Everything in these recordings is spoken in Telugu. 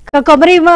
ఇక కొమరీమ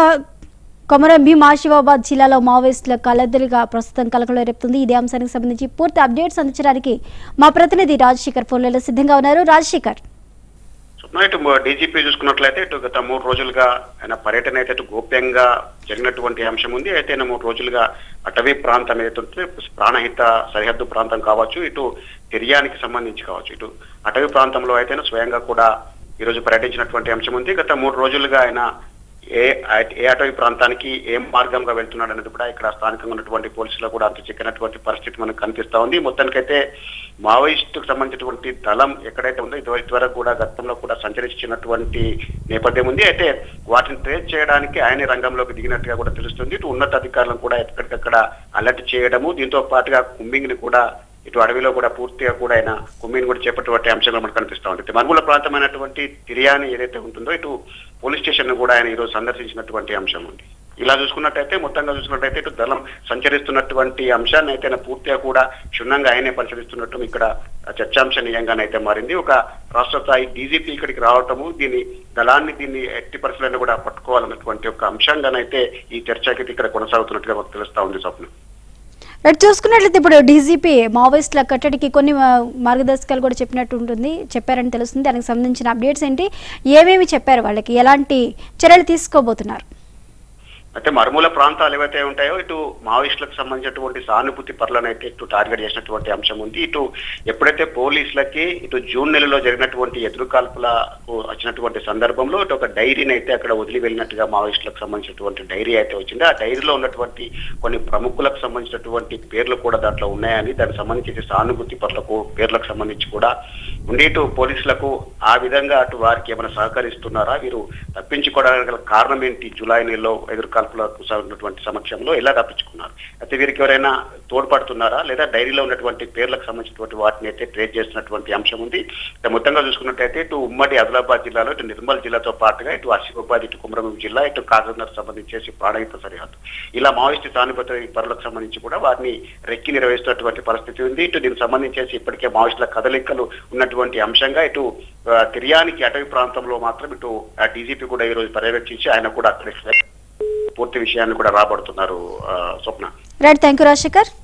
కొమరం భీం ఆసిఫాబాద్ జిల్లాలో మావోయిస్టుల కలదలుగా ప్రస్తుతం కలకలం రేపుతుంది ఇదే అంశానికి సంబంధించి పూర్తి అప్డేట్స్ అందించడానికి మా ప్రతినిధి రాజశేఖర్ ఫోన్లలో సిద్ధంగా ఉన్నారు రాజశేఖర్ సుప్నా ఇటు డీజీపీ చూసుకున్నట్లయితే ఇటు గత మూడు రోజులుగా ఆయన పర్యటన అయితే ఇటు గోప్యంగా జరిగినటువంటి అంశం ఉంది అయితే ఆయన మూడు రోజులుగా అటవీ ప్రాంతం ఏదైతే ప్రాణహిత సరిహద్దు ప్రాంతం కావచ్చు ఇటు తిరియానికి సంబంధించి కావచ్చు ఇటు అటవీ ప్రాంతంలో అయితే స్వయంగా కూడా ఈరోజు పర్యటించినటువంటి అంశం ఉంది గత మూడు రోజులుగా ఆయన ఏ ఏ అటవీ ప్రాంతానికి ఏ మార్గంగా వెళ్తున్నాడు అనేది కూడా ఇక్కడ స్థానికంగా ఉన్నటువంటి పోలీసులు కూడా అంత చిక్కినటువంటి పరిస్థితి మనకు కనిపిస్తా ఉంది మొత్తానికైతే మావోయిస్టుకు సంబంధించినటువంటి దళం ఎక్కడైతే ఉందో ఇది ఇదివరకు కూడా గతంలో కూడా సంచరించినటువంటి నేపథ్యం ఉంది అయితే వాటిని ట్రేస్ చేయడానికి ఆయన రంగంలోకి దిగినట్టుగా కూడా తెలుస్తుంది ఇటు ఉన్నతాధికారులను కూడా ఎక్కడికక్కడ అలర్ట్ చేయడము దీంతో పాటుగా కుంబింగ్ ని కూడా ఇటు అడవిలో కూడా పూర్తిగా కూడా ఆయన కుమ్మిని కూడా చేపట్టే అంశంగా మనకు కనిపిస్తా ఉంది మనుమూల ప్రాంతమైనటువంటి తిరియాని ఏదైతే ఉంటుందో ఇటు పోలీస్ స్టేషన్ ను కూడా ఆయన ఈరోజు సందర్శించినటువంటి అంశం ఉంది ఇలా చూసుకున్నట్టయితే మొత్తంగా చూసుకున్నట్టయితే ఇటు దళం సంచరిస్తున్నటువంటి అంశాన్ని అయితే ఆయన పూర్తిగా కూడా క్షుణ్ణంగా ఆయనే పరిశీలిస్తున్నట్టు ఇక్కడ చర్చాంశనీయంగానైతే మారింది ఒక రాష్ట్ర స్థాయి డీజీపీ ఇక్కడికి రావటము దీని దళాన్ని దీన్ని ఎట్టి పరిస్థితులను కూడా పట్టుకోవాలన్నటువంటి ఒక అంశంగానైతే ఈ చర్చకి ఇక్కడ కొనసాగుతున్నట్టుగా మనకు తెలుస్తా ఉంది స్వప్నం రైట్ చూసుకున్నట్లయితే ఇప్పుడు డీజీపీ మావోయిస్టుల కట్టడికి కొన్ని ఆ, మార్గదర్శకాలు కూడా చెప్పినట్టు ఉంటుంది చెప్పారని తెలుస్తుంది దానికి సంబంధించిన అప్డేట్స్ ఏంటి ఏమేమి చెప్పారు వాళ్ళకి ఎలాంటి చర్యలు తీసుకోబోతున్నారు అయితే మరుమూల ప్రాంతాలు ఏవైతే ఉంటాయో ఇటు మావోయిస్టులకు సంబంధించినటువంటి సానుభూతి పరులనైతే ఇటు టార్గెట్ చేసినటువంటి అంశం ఉంది ఇటు ఎప్పుడైతే పోలీసులకి ఇటు జూన్ నెలలో జరిగినటువంటి ఎదురుకాల్పులకు వచ్చినటువంటి సందర్భంలో ఇటు ఒక డైరీని అయితే అక్కడ వదిలి వెళ్ళినట్టుగా మావోయిస్టులకు సంబంధించినటువంటి డైరీ అయితే వచ్చింది ఆ డైరీలో ఉన్నటువంటి కొన్ని ప్రముఖులకు సంబంధించినటువంటి పేర్లు కూడా దాంట్లో ఉన్నాయని దానికి సంబంధించి సానుభూతి పరులకు పేర్లకు సంబంధించి కూడా ఉండి ఇటు పోలీసులకు ఆ విధంగా అటు వారికి ఏమైనా సహకరిస్తున్నారా వీరు తప్పించుకోవడానికి గల కారణం ఏంటి జూలై నెలలో ఎదురుకాల్పులకు సాగినటువంటి సమక్షంలో ఎలా తప్పించుకున్నారు అయితే వీరికి ఎవరైనా తోడ్పడుతున్నారా లేదా డైరీలో ఉన్నటువంటి పేర్లకు సంబంధించినటువంటి వాటిని అయితే ట్రేస్ చేస్తున్నటువంటి అంశం ఉంది ఇక మొత్తంగా చూసుకున్నట్టయితే ఇటు ఉమ్మడి ఆదిలాబాద్ జిల్లాలో ఇటు నిర్మల్ జిల్లాతో పాటుగా ఇటు ఆసిఫాబాద్ ఇటు కుమరం జిల్లా ఇటు కాకినాడ సంబంధించేసి ప్రాణహిత సరిహద్దు ఇలా మావోయిస్టు సానుభూతి పరులకు సంబంధించి కూడా వారిని రెక్కి నిర్వహిస్తున్నటువంటి పరిస్థితి ఉంది ఇటు దీనికి సంబంధించేసి ఇప్పటికే మావోయిస్టుల కదలికలు ఉన్నటువంటి అంశంగా ఇటు ఆ, తిరియానికి అటవీ ప్రాంతంలో మాత్రం ఇటు డీజీపీ కూడా ఈ రోజు పర్యవేక్షించి ఆయన కూడా అక్కడ పూర్తి విషయాన్ని కూడా రాబడుతున్నారు ఆ, Swapna right thank you Rajasekhar